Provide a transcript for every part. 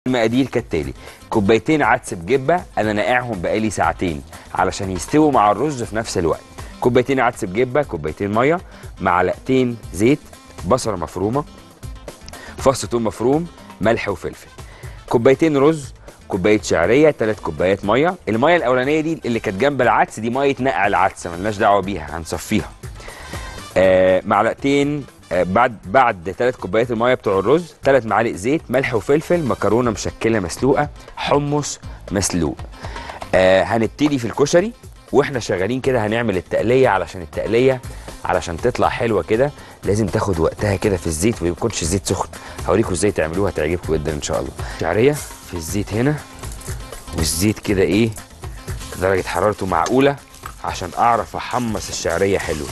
المقادير كالتالي كوبايتين عدس بجبه انا ناقعهم بقالي ساعتين علشان يستووا مع الرز في نفس الوقت كوبايتين عدس بجبه كوبايتين ميه معلقتين زيت بصله مفرومه فص ثوم مفروم ملح وفلفل كوبايتين رز كوبايه شعريه ثلاث كوبايات ميه الميه الاولانيه دي اللي كانت جنب العدس دي ميه نقع العدس ملناش دعوه بيها هنصفيها آه معلقتين آه بعد بعد ثلاث كوبايات الميه بتوع الرز ثلاث معالق زيت ملح وفلفل مكرونه مشكله مسلوقه حمص مسلوق آه هنبتدي في الكشري واحنا شغالين كده هنعمل التقليه علشان التقليه علشان تطلع حلوه كده لازم تاخد وقتها كده في الزيت وما يكونش الزيت سخن هوريكم ازاي تعملوها تعجبكم جدا ان شاء الله شعريه في الزيت هنا والزيت كده ايه درجه حرارته معقوله عشان اعرف احمص الشعريه حلو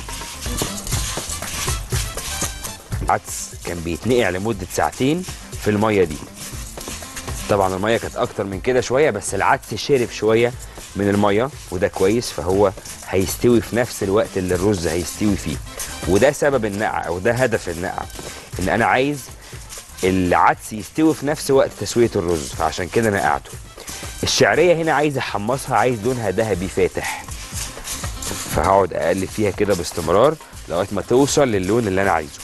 العدس كان بيتنقع لمده ساعتين في الميه دي طبعا الميه كانت اكتر من كده شويه بس العدس شرب شويه من الميه وده كويس فهو هيستوي في نفس الوقت اللي الرز هيستوي فيه وده سبب النقع او ده هدف النقع ان انا عايز العدس يستوي في نفس وقت تسويه الرز فعشان كده نقعته الشعريه هنا عايز احمصها عايز لونها ذهبي فاتح فهقعد اقلب فيها كده باستمرار لغايه ما توصل للون اللي انا عايزه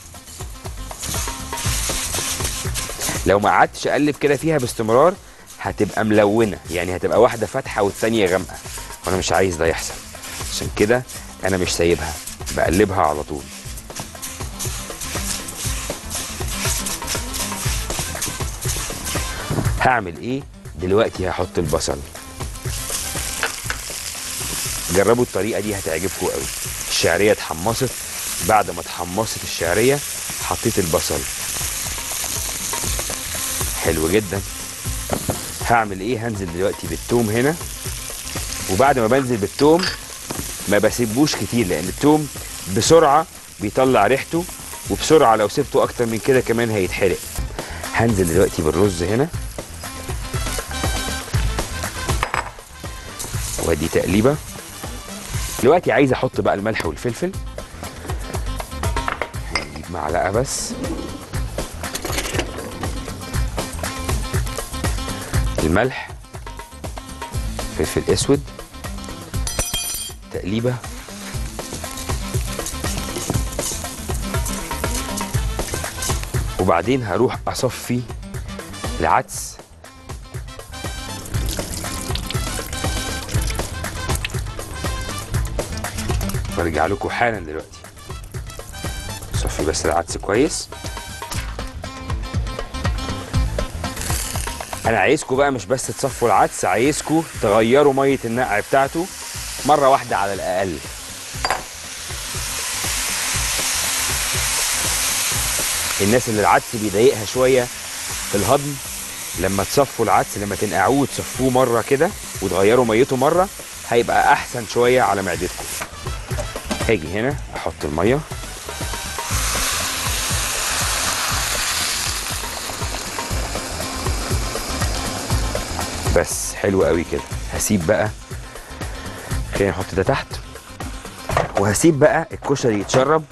لو ما قعدتش اقلب كده فيها باستمرار هتبقى ملونه يعني هتبقى واحده فاتحه والثانيه غامقه وانا مش عايز ده يحصل عشان كده انا مش سايبها بقلبها على طول هعمل ايه دلوقتي هحط البصل جربوا الطريقه دي هتعجبكم قوي الشعريه اتحمصت بعد ما اتحمصت الشعريه حطيت البصل حلو جدا هعمل ايه هنزل دلوقتي بالثوم هنا وبعد ما بنزل بالثوم ما بسيبوش كتير لان الثوم بسرعه بيطلع ريحته وبسرعه لو سبته اكتر من كده كمان هيتحرق هنزل دلوقتي بالرز هنا وادي تقليبه دلوقتي عايز احط بقى الملح والفلفل هنجيب معلقه بس الملح فلفل اسود تقليبه وبعدين هروح اصفي العدس وارجع لكم حالا دلوقتي صفي بس العدس كويس انا عايزكم بقى مش بس تصفوا العدس عايزكم تغيروا ميه النقع بتاعته مره واحده على الاقل الناس اللي العدس بيضايقها شويه في الهضم لما تصفوا العدس لما تنقعوه وتصفوه مره كده وتغيروا ميته مره هيبقى احسن شويه على معدتكم هاجي هنا احط الميه بس حلو قوي كده هسيب بقى خلينا نحط ده تحت وهسيب بقى الكشري يتشرب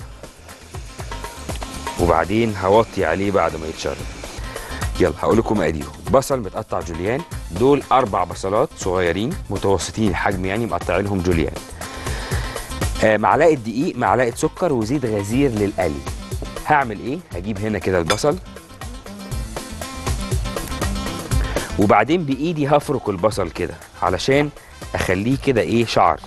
وبعدين هوطي عليه بعد ما يتشرب يلا هقول لكم مقاديره بصل متقطع جوليان دول اربع بصلات صغيرين متوسطين الحجم يعني مقطعينهم جوليان آه معلقه دقيق معلقه سكر وزيت غزير للقلي هعمل ايه هجيب هنا كده البصل وبعدين بايدي هفرك البصل كده علشان اخليه كده ايه شعر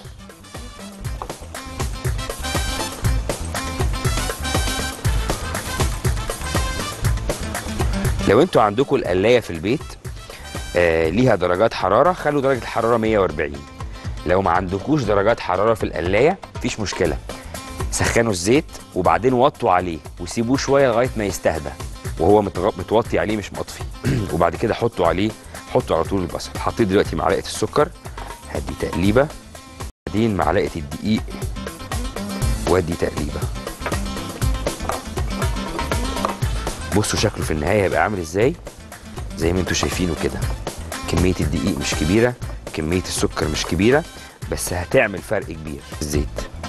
لو انتوا عندكم القلايه في البيت آه ليها درجات حراره خلوا درجه الحراره 140 لو ما عندكوش درجات حراره في القلايه مفيش مشكله سخنوا الزيت وبعدين وطوا عليه وسيبوه شويه لغايه ما يستهدى وهو متغ... متوطي عليه مش مطفي وبعد كده حطوا عليه حطوا على طول البصل حطيت دلوقتي معلقه السكر هدي تقليبه بعدين معلقه الدقيق وادي تقليبه بصوا شكله في النهايه هيبقى عامل ازاي زي ما انتوا شايفينه كده كميه الدقيق مش كبيره كميه السكر مش كبيره بس هتعمل فرق كبير في الزيت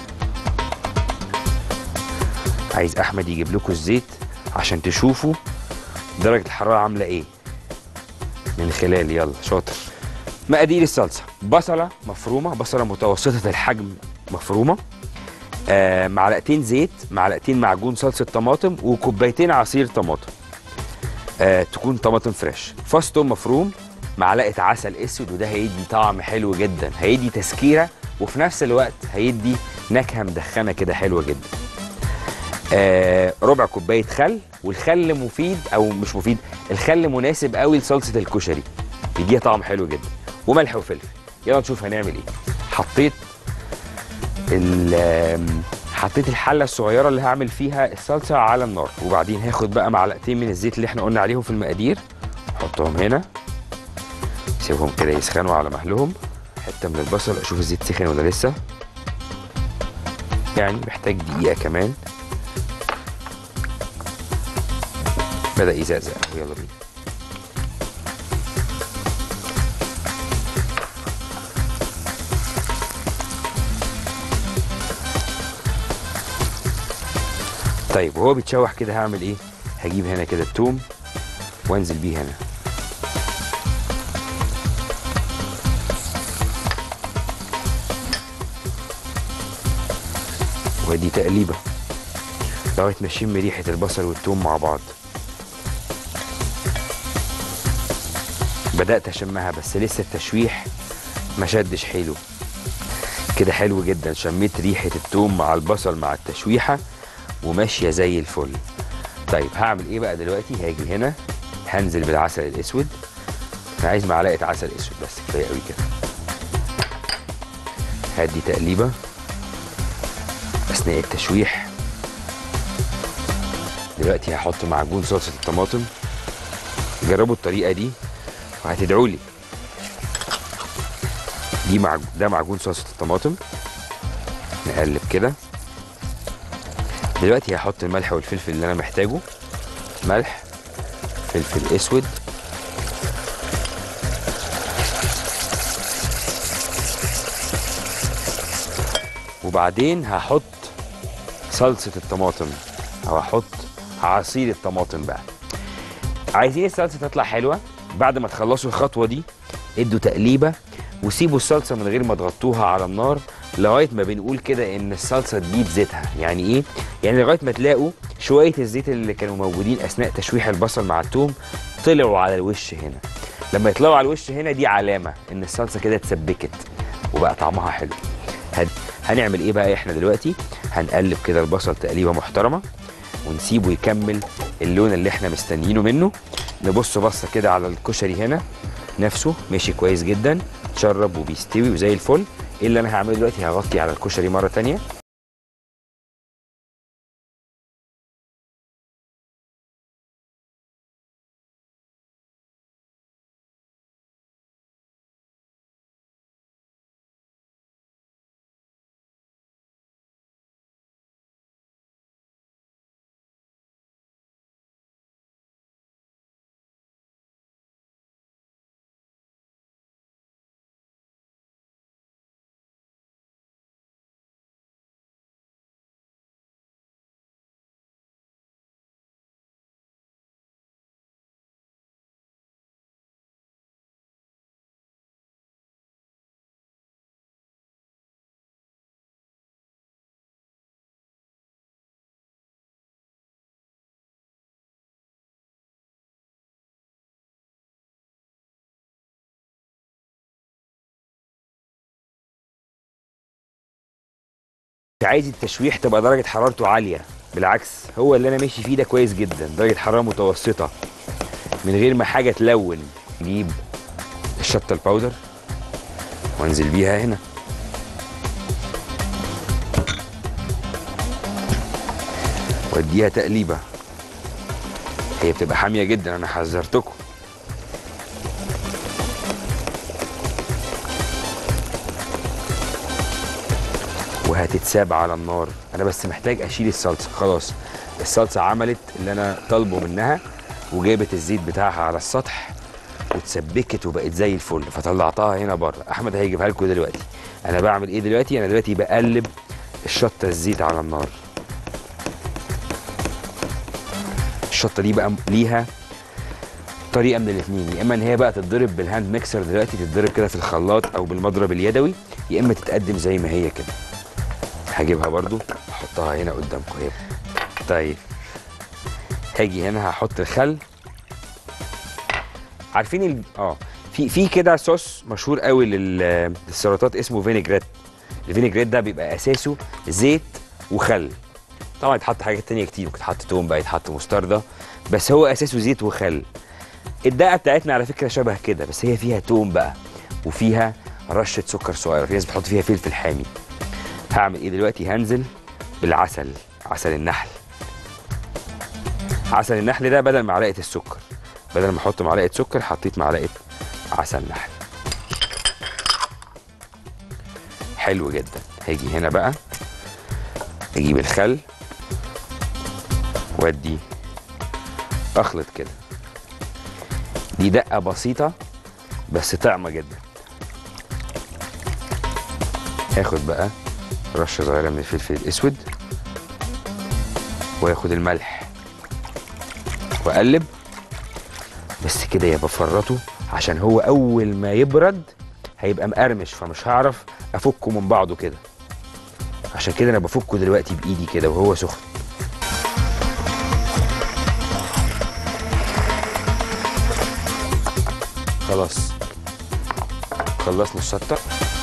عايز احمد يجيب لكم الزيت عشان تشوفوا درجه الحراره عامله ايه من خلال يلا شاطر مقادير الصلصه بصله مفرومه بصله متوسطه الحجم مفرومه آه معلقتين زيت معلقتين معجون صلصه طماطم وكوبايتين عصير طماطم آه تكون طماطم فريش فاص توم مفروم معلقه عسل اسود وده هيدي طعم حلو جدا هيدي تسكيره وفي نفس الوقت هيدي نكهه مدخنه كده حلوه جدا آه ربع كوبايه خل والخل مفيد او مش مفيد الخل مناسب قوي لصلصه الكشري بيديها طعم حلو جدا وملح وفلفل يلا نشوف هنعمل ايه حطيت ال آم، حطيت الحله الصغيره اللي هعمل فيها الصلصه على النار وبعدين هاخد بقى معلقتين من الزيت اللي احنا قلنا عليهم في المقادير احطهم هنا سيبهم كده يسخنوا على مهلهم حته من البصل اشوف الزيت سخن ولا لسه يعني محتاج دقيقه كمان بدا يزقزق يلا بينا طيب وهو بيتشوح كده هعمل ايه هجيب هنا كده التوم وانزل بيه هنا ودي تقليبه لغايه ما اشم ريحه البصل والثوم مع بعض بدات اشمها بس لسه التشويح ما شدش حيله كده حلو جدا شميت ريحه الثوم مع البصل مع التشويحه وماشيه زي الفل طيب هعمل ايه بقى دلوقتي هاجي هنا هنزل بالعسل الاسود انا عايز معلقه عسل اسود بس كفايه قوي كده هدي تقليبه اثناء التشويح دلوقتي هحط معجون صلصه الطماطم جربوا الطريقه دي وهتدعوا لي دي معجون ده معجون صلصه الطماطم نقلب كده دلوقتي هحط الملح والفلفل اللي انا محتاجه ملح فلفل اسود وبعدين هحط صلصة الطماطم او هحط عصير الطماطم بقى عايزين الصلصة تطلع حلوة بعد ما تخلصوا الخطوة دي ادوا تقليبة وسيبوا الصلصة من غير ما تغطوها على النار لغاية ما بنقول كده ان الصلصة تجيب زيتها يعني ايه؟ يعني لغاية ما تلاقوا شوية الزيت اللي كانوا موجودين اثناء تشويح البصل مع التوم طلعوا على الوش هنا لما يطلعوا على الوش هنا دي علامة ان الصلصة كده اتسبكت وبقى طعمها حلو هن- هنعمل ايه بقى احنا دلوقتي هنقلب كده البصل تقليبه محترمه ونسيبه يكمل اللون اللي احنا مستنيينه منه نبص بصه كده على الكشري هنا نفسه ماشي كويس جدا اتشرب وبيستوي وزي الفل ايه اللي انا هعمله دلوقتي هغطي على الكشري مره تانية عايز التشويح تبقى درجه حرارته عاليه بالعكس هو اللي انا ماشي فيه ده كويس جدا درجه حراره متوسطه من غير ما حاجه تلون نجيب الشطه الباودر وانزل بيها هنا واديها تقليبه هي بتبقى حاميه جدا انا حذرتكم وهتتساب على النار انا بس محتاج اشيل الصلصه خلاص الصلصه عملت اللي انا طالبه منها وجابت الزيت بتاعها على السطح واتسبكت وبقت زي الفل فطلعتها هنا بره احمد هيجيبها لكم دلوقتي انا بعمل ايه دلوقتي انا دلوقتي بقلب الشطه الزيت على النار الشطه دي بقى ليها طريقه من الاثنين يا اما ان هي بقى تتضرب بالهاند ميكسر دلوقتي تتضرب كده في الخلاط او بالمضرب اليدوي يا اما تتقدم زي ما هي كده هجيبها برضو احطها هنا قدامكم اهي طيب هاجي هنا هحط الخل عارفين ال... اه في في كده صوص مشهور قوي لل... للسلطات اسمه فينيجريت الفينيجريت ده بيبقى اساسه زيت وخل طبعا يتحط حاجات تانية كتير ممكن يتحط توم بقى يتحط مستردة بس هو اساسه زيت وخل الدقه بتاعتنا على فكره شبه كده بس هي فيها توم بقى وفيها رشه سكر صغيره في ناس بتحط فيها فلفل حامي هعمل ايه دلوقتي هنزل بالعسل عسل النحل عسل النحل ده بدل معلقه السكر بدل ما احط معلقه سكر حطيت معلقه عسل نحل حلو جدا هاجي هنا بقى اجيب الخل وادي اخلط كده دي دقه بسيطه بس طعمه جدا هاخد بقى رشه صغيره من الفلفل الاسود واخد الملح واقلب بس كده يا بفرطه عشان هو اول ما يبرد هيبقى مقرمش فمش هعرف افكه من بعضه كده عشان كده انا بفكه دلوقتي بايدي كده وهو سخن خلاص خلصنا الشطه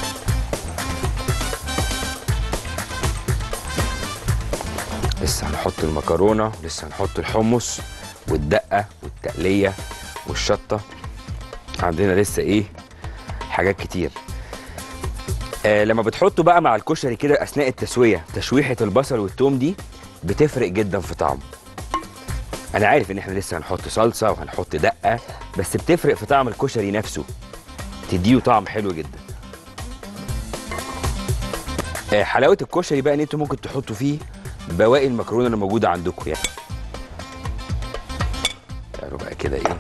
لسه هنحط المكرونه لسه هنحط الحمص والدقه والتقليه والشطه عندنا لسه ايه حاجات كتير آه لما بتحطوا بقى مع الكشري كده اثناء التسويه تشويحه البصل والثوم دي بتفرق جدا في طعمه انا عارف ان احنا لسه هنحط صلصه وهنحط دقه بس بتفرق في طعم الكشري نفسه تديه طعم حلو جدا آه حلاوه الكشري بقى ان انتوا ممكن تحطوا فيه بواقي المكرونه اللي موجوده عندكم يعني تعالوا بقى كده ايه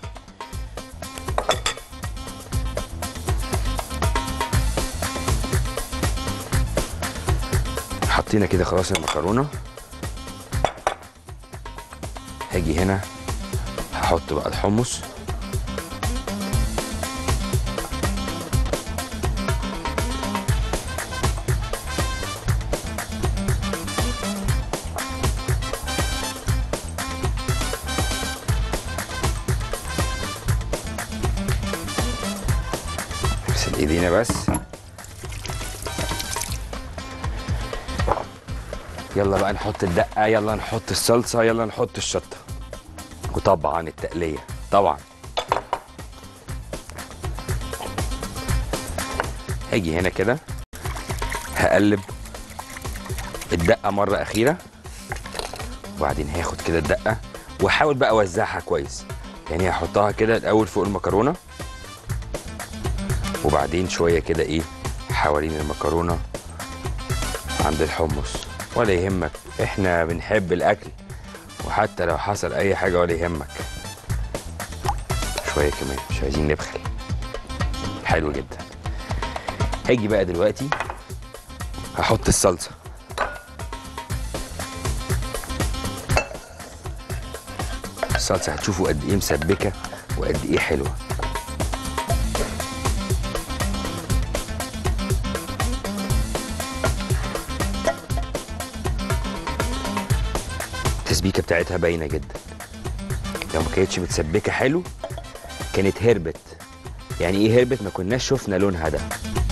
حطينا كده خلاص المكرونه هاجي هنا هحط بقى الحمص نغسل ايدينا بس يلا بقى نحط الدقه يلا نحط الصلصه يلا نحط الشطه وطبعا التقليه طبعا هاجي هنا كده هقلب الدقه مره اخيره وبعدين هاخد كده الدقه واحاول بقى اوزعها كويس يعني هحطها كده الاول فوق المكرونه وبعدين شويه كده ايه حوالين المكرونه عند الحمص ولا يهمك احنا بنحب الاكل وحتى لو حصل اي حاجه ولا يهمك شويه كمان مش عايزين نبخل حلو جدا هاجي بقى دلوقتي هحط الصلصه الصلصه هتشوفوا قد ايه مسبكه وقد ايه حلوه التسبيكه بتاعتها باينه جدا لو ما كانتش متسبكه حلو كانت هربت يعني ايه هربت ما كناش شفنا لونها ده